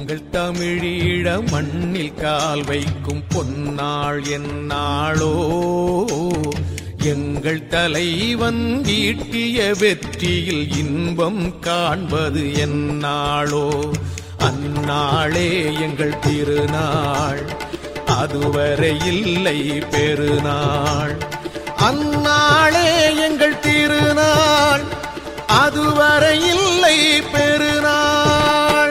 எங்கள் தமிழீழ மண்ணில் கால் வைக்கும் பொன்னாள் என்னாளோ எங்கள் தலைவன் ஈட்டிய வெற்றியில் இன்பம் காண்பது என்னாளோ அந்நாளே எங்கள் திருநாள் அதுவரை இல்லை பெருநாள் அந்நாளே எங்கள் திருநாள் அதுவரை இல்லை பெருநாள்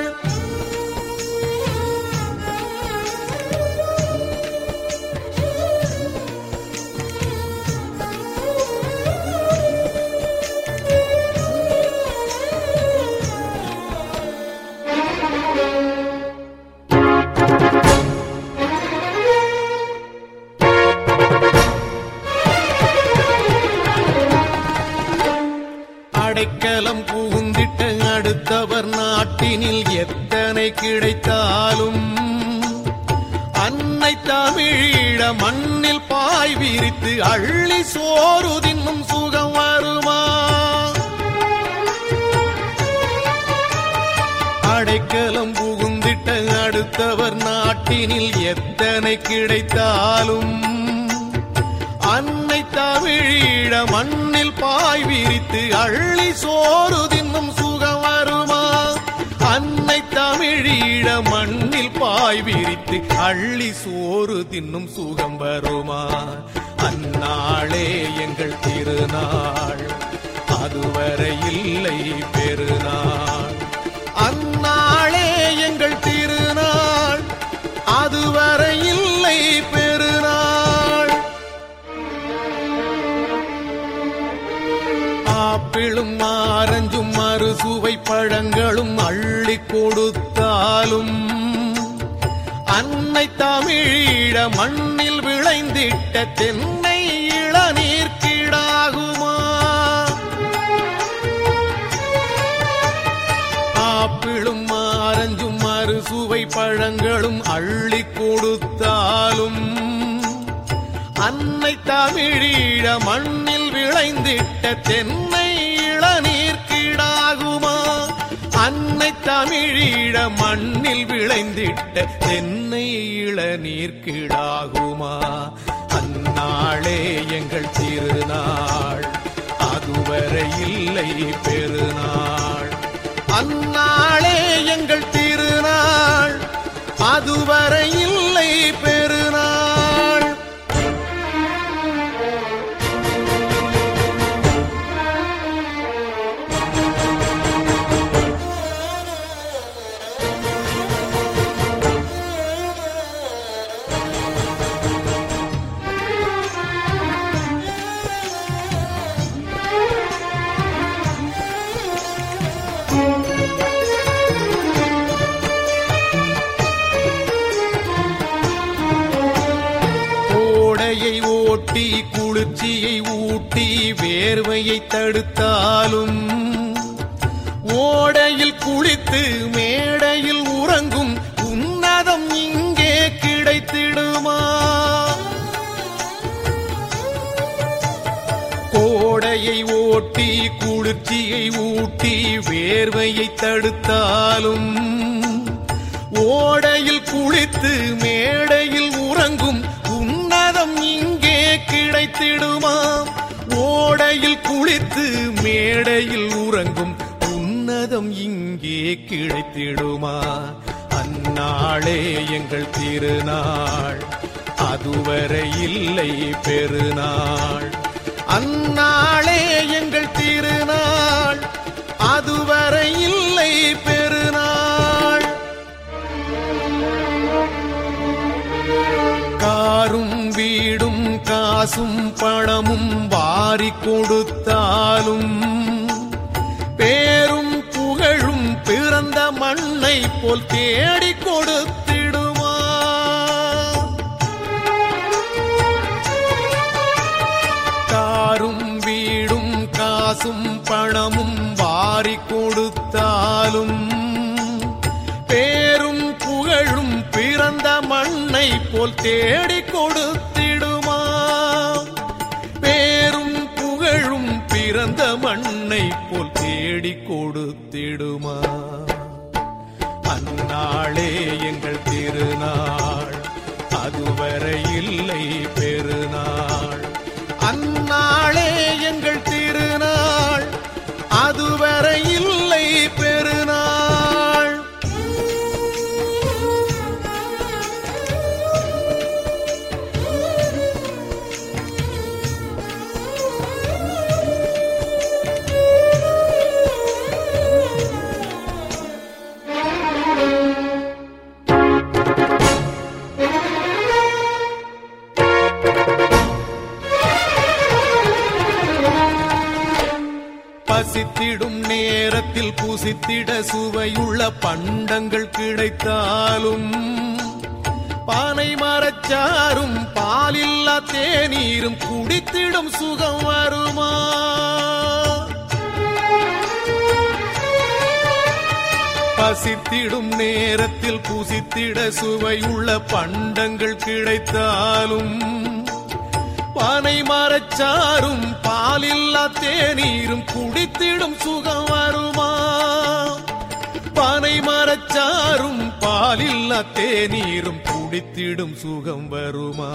அடைக்கலம் புகுந்திட்ட அடுத்தவர் நாட்டினில் எத்தனை கிடைத்தாலும் அன்னை தமிழீழ மண்ணில் பாய் விரித்து அள்ளி சோறு தின்னும் சுகம் வருமா அடைக்கலம் புகுந்திட்ட அடுத்தவர் நாட்டினில் எத்தனை கிடைத்தாலும் அன்னை தமிழீழ மண்ணில் பாய் விரித்து அள்ளி சோறு தின்னும் சுகம் வருமா அன்னை தமிழீழ மண்ணில் பாய் விரித்து அள்ளி சோறு தின்னும் சுகம் வருமா அந்நாளே எங்கள் திருநாள் அதுவரை இல்லை பெருநாள் அந்நாளே எங்கள் திருநாள் அதுவரை இல்லை பெருநாள் ஆப்பிளும் ஆரஞ்சும் மறுசுவை பழங்களும் அள்ளி கொடுத்தாலும் அன்னை தமிழீழ மண்ணில் விளைந்திட்ட தென்னை இளநீர் கீழாகுமா ஆப்பிளும் ஆரஞ்சும் மறுசுவை பழங்களும் அள்ளி கொடுத்தாலும் அன்னை தமிழீழ மண்ணில் விளைந்திட்ட தென்னை இளநீர் கீழாகுமா அன்னை தமிழீழ மண்ணில் விளைந்திட்ட தென்னை இளநீர் கீழாகுமா அந்நாளே எங்கள் திருநாள் அதுவரை இல்லை பெருநாள் அந்நாளே எங்கள் திருநாள் அதுவரை இல்லை பெருநாள் கோடையை ஓட்டி குளிர்ச்சியை ஊட்டி வேர்வையை தடுத்தாலும் ஓடையில் குளித்து மேடையில் உறங்கும் உன்னதம் இங்கே கிடைத்திடுமா கோடையை ஓட்டி குளிர்ச்சியை ஊட்டி வேர்வையை தடுத்தாலும் ஓடையில் குளித்து மேடையில் உறங்கும் உன்னதம் இங்கே கிடைத்திடுமாம் ஓடையில் குளித்து மேடையில் உறங்கும் உன்னதம் இங்கே கிடைத்திடுமா அந்நாளே எங்கள் திருநாள் அதுவரை இல்லை பெருநாள் அந்நாளே எங்கள் திருநாள் அதுவரை இல்லை பெருநாள் காரும் வீடும் காசும் பணமும் வாரி கொடுத்தாலும் பேரும் புகழும் பிறந்த மண்ணை போல் தேடி கொடுத்திடுமா காரும் வீடும் காசும் பணமும் வாரி கொடுத்தாலும் பேரும் புகழும் பிறந்த மண்ணை போல் தேடி கொடுத்திடுமா பேரும் புகழும் பிறந்த மண்ணை போல் தேடி கொடுத்திடுமா அந்நாளே எங்கள் திருநாள் அதுவரை இல்லை பெருநாள் அந்நாளே எங்கள் திருநாள் அதுவரை இல்லை பெருநாள் பசித்திடும் நேரத்தில் புசித்திட சுவையுள்ள பண்டங்கள் கிடைத்தாலும் பானை மரச்சாரும் பாலில்லா தேநீரும் குடித்திடும் சுகம் வருமா பசித்திடும் நேரத்தில் புசித்திட சுவையுள்ள பண்டங்கள் கிடைத்தாலும் பானை மரச்சாரும் பாலில்லா தேநீரும் குடித்திடும் சுகம் வருமா பானை மரச்சாரும் பாலில்லா தேநீரும் குடித்திடும் சுகம் வருமா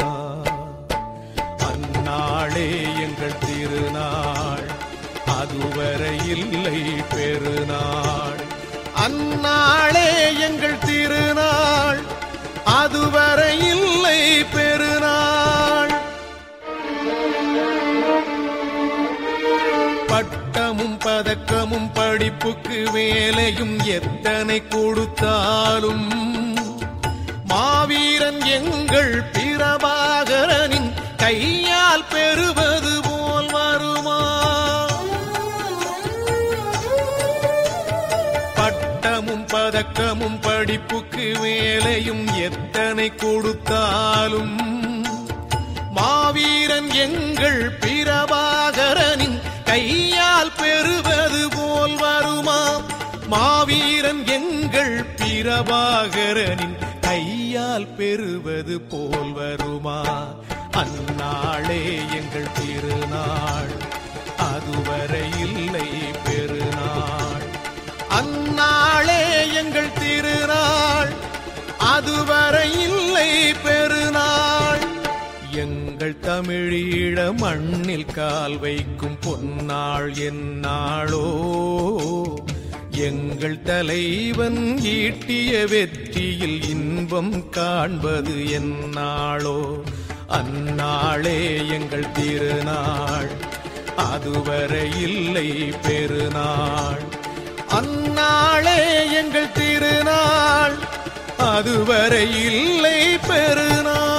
அந்நாளே எங்கள் திருநாள் அதுவரை இல்லை பெருநாள் அந்நாளே எங்கள் திருநாள் அதுவரை இல்லை பெருநாள் பட்டமும் பதக்கமும் படிப்புக்கு வேலையும் எத்தனை கொடுத்தாலும் மாவீரன் எங்கள் பிரபாகரனின் கையால் பெறுவது போல் வருமா பட்டமும் பதக்கமும் படிப்புக்கு வேலையும் எத்தனை கொடுத்தாலும் மாவீரன் எங்கள் பிரபாகரனின் கையால் பெறுவது போல் வருமா மாவீரன் எங்கள் பிரபாகரனின் கையால் பெறுவது போல் வருமா அந்நாளே எங்கள் திருநாள் அதுவரை இல்லை பெருநாள் அந்நாளே எங்கள் திருநாள் அதுவரை இல்லை பெருநாள் எங்கள் தமிழீழ மண்ணில் கால் வைக்கும் பொன்னாள் என்னாளோ எங்கள் தலைவன் ஈட்டிய வெற்றியில் இன்பம் காண்பது என்னாளோ அந்நாளே எங்கள் திருநாள் அதுவரை இல்லை பெருநாள் அந்நாளே எங்கள் திருநாள் அதுவரை இல்லை பெருநாள்